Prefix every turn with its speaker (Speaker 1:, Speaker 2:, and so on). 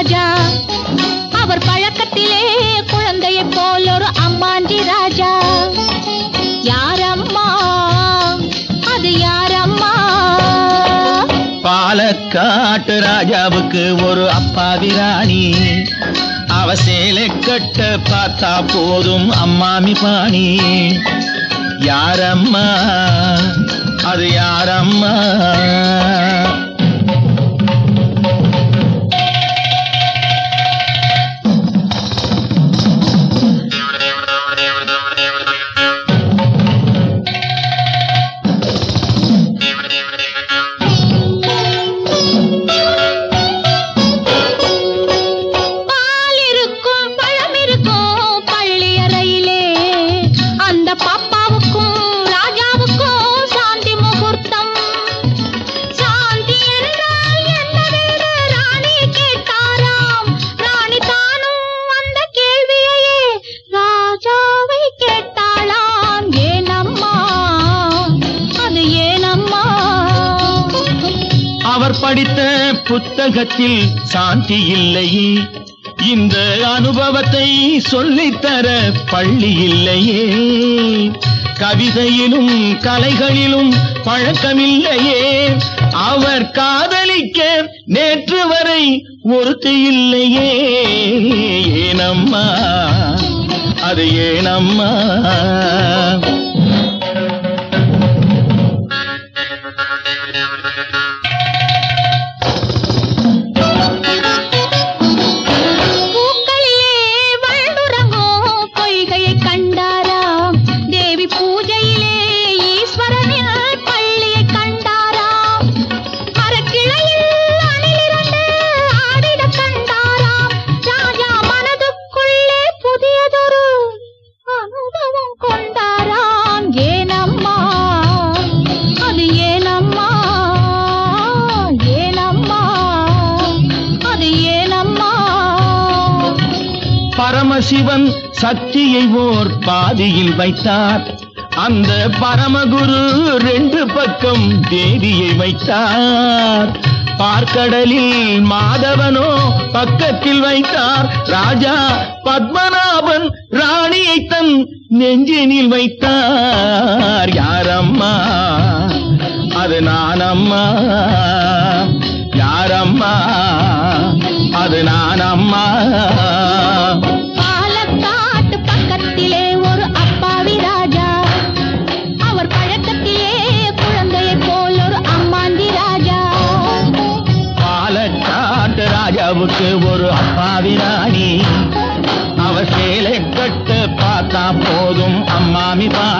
Speaker 1: ராஜா அவர் பழக்கத்திலே குழந்தையைப் போல் ஒரு அம்மாஞ்சி ராஜா யாரம்மா அது யாரம்மா
Speaker 2: பாலக்காட்டு ராஜாவுக்கு ஒரு அப்பாவி ராணி அவ சேலை கட்ட பார்த்தா போதும் அம்மாமி பாணி யாரம்மா அது யாரம்மா
Speaker 1: பால் இருக்கும் பழம் இருக்கும் பள்ளி அறையிலே அந்த பாப்பாவுக்கும் ராஜாவுக்கும் சாந்தி முகூர்த்தம் சாந்தி என்றால் என்னவென்று ராணி கேட்டாராம் ராணி தானும் அந்த கேள்வியையே ராஜாவை கேட்டாளாம் ஏனம்மா அது ஏனம்மா
Speaker 2: அவர் படித்த புத்தகத்தில் சாந்தி இல்லையே இந்த அனுபவத்தை சொல்லித்தர பள்ளி இல்லையே கவிதையிலும் கலைகளிலும் பழக்கமில்லையே அவர் காதலிக்க நேற்று வரை ஒருத்தி இல்லையே ஏனம்மா அது ஏனம்மா
Speaker 1: பூக்களிலே வள்ளுறங்கும் பொய்கையை கண்டாராம் தேவி பூஜையிலே ஈஸ்வரனின் பள்ளியை கண்டாராம் மரக்கிளையில் அணிலிரண்டு ஆடிடக் கண்டாராம் ராஜா மனதுக்குள்ளே புதியதொரு அனுபவம் கொண்டாராம் ஏனம்மா அது ஏனம்மா ஏனம்மா அது ஏனம்மா
Speaker 2: பரமசிவன் சக்தியை ஓர் பாதியில் வைத்தார் அந்த பரமகுரு ரெண்டு பக்கம் தேவியை வைத்தார் பார்க்கடலில் மாதவனோ பக்கத்தில் வைத்தார் ராஜா பத்மநாபன் ராணியை தன் நெஞ்சினில் வைத்தார் யாரம்மா அது நானம்மா யாரம்மா அது நானம்மா
Speaker 1: பாலக்காட்டு பக்கத்திலே ஒரு அப்பாவி ராஜா அவர் பழக்கத்திலே குழந்தையைப் போல் ஒரு அம்மாந்தி ராஜா
Speaker 2: பாலக்காட்டு ராஜாவுக்கு ஒரு அப்பாவி ராணி அவ சேலை கட்டு பார்த்தா போதும் அம்மாமி பாணி